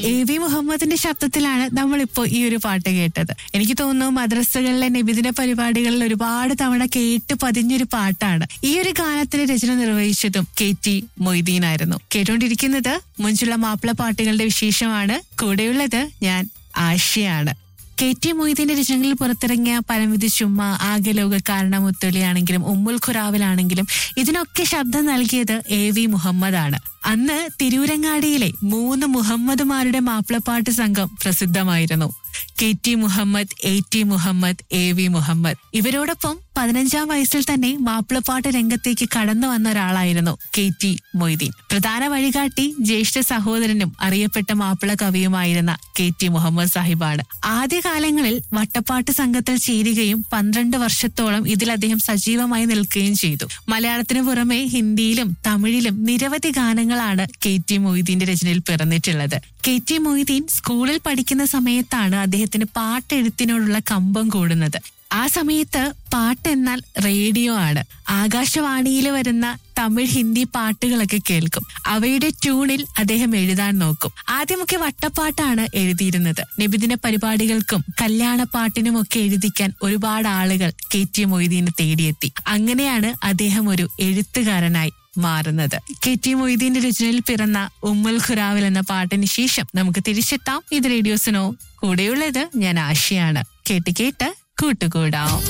A V മുഹമ്മദിന്റെ ശബ്ദത്തിലാണ് നമ്മളിപ്പോ ഈ ഒരു പാട്ട് കേട്ടത് എനിക്ക് തോന്നുന്നു മദ്രസകളിലെ നബിദിന പരിപാടികളിൽ ഒരുപാട് തവണ കേട്ട് പതിഞ്ഞൊരു പാട്ടാണ് ഈ ഒരു ഗാനത്തിന് രചന നിർവഹിച്ചതും കെ ടി മൊയ്തീനായിരുന്നു കേട്ടുകൊണ്ടിരിക്കുന്നത് മുഞ്ചുള്ള മാപ്പിള പാട്ടുകളുടെ വിശേഷമാണ് കൂടെയുള്ളത് ഞാൻ ആശയാണ് കെ ടി മൊയ്തീന്റെ രചനകളിൽ പുറത്തിറങ്ങിയ പരമിതി ചുമ്മ ആകെ ലോക കാരണമുത്തൊലിയാണെങ്കിലും ഉമ്മുൽ ഖുറാവിലാണെങ്കിലും ഇതിനൊക്കെ ശബ്ദം നൽകിയത് എ വി മുഹമ്മദ് ആണ് അന്ന് തിരൂരങ്ങാടിയിലെ മൂന്ന് മുഹമ്മദുമാരുടെ മാപ്പിളപ്പാട്ട് സംഘം പ്രസിദ്ധമായിരുന്നു K T Muhammad A T Muhammad A V Muhammad ഇവരോടൊപ്പം പതിനഞ്ചാം വയസ്സിൽ തന്നെ മാപ്പിളപ്പാട്ട് രംഗത്തേക്ക് കടന്നു വന്ന ഒരാളായിരുന്നു കെ ടി മൊയ്തീൻ പ്രധാന വഴികാട്ടി ജ്യേഷ്ഠ സഹോദരനും അറിയപ്പെട്ട മാപ്പിള കവിയുമായിരുന്ന കെ ടി മുഹമ്മദ് സാഹിബാണ് ആദ്യകാലങ്ങളിൽ വട്ടപ്പാട്ട് സംഘത്തിൽ ചേരുകയും പന്ത്രണ്ട് വർഷത്തോളം ഇതിൽ അദ്ദേഹം സജീവമായി നിൽക്കുകയും ചെയ്തു മലയാളത്തിന് പുറമെ ഹിന്ദിയിലും തമിഴിലും നിരവധി ഗാനങ്ങളാണ് കെ ടി മൊയ്തീന്റെ രചനയിൽ പിറന്നിട്ടുള്ളത് കെ ടി മൊയ്തീൻ സ്കൂളിൽ പഠിക്കുന്ന സമയത്താണ് അദ്ദേഹത്തിന് പാട്ടെഴുത്തിനോടുള്ള കമ്പം കൂടുന്നത് ആ സമയത്ത് പാട്ട് എന്നാൽ റേഡിയോ ആണ് ആകാശവാണിയിൽ വരുന്ന തമിഴ് ഹിന്ദി പാട്ടുകളൊക്കെ കേൾക്കും അവയുടെ ട്യൂണിൽ അദ്ദേഹം എഴുതാൻ നോക്കും ആദ്യമൊക്കെ വട്ടപ്പാട്ടാണ് എഴുതിയിരുന്നത് നിബിദിന പരിപാടികൾക്കും കല്യാണ പാട്ടിനും ഒക്കെ എഴുതിക്കാൻ ഒരുപാട് ആളുകൾ കെ ടി മൊയ്തീനെ തേടിയെത്തി അങ്ങനെയാണ് അദ്ദേഹം ഒരു എഴുത്തുകാരനായി മാറുന്നത് കെ ടി മൊയ്തീന്റെ രചനയിൽ പിറന്ന ഉമ്മുൽ ഖുറാവിൽ എന്ന പാട്ടിന് ശേഷം നമുക്ക് തിരിച്ചെത്താം ഇത് റേഡിയോസിനോ കൂടെയുള്ളത് ഞാൻ ആശയാണ് കേട്ട് കേട്ട് കൂട്ടുകൂടാം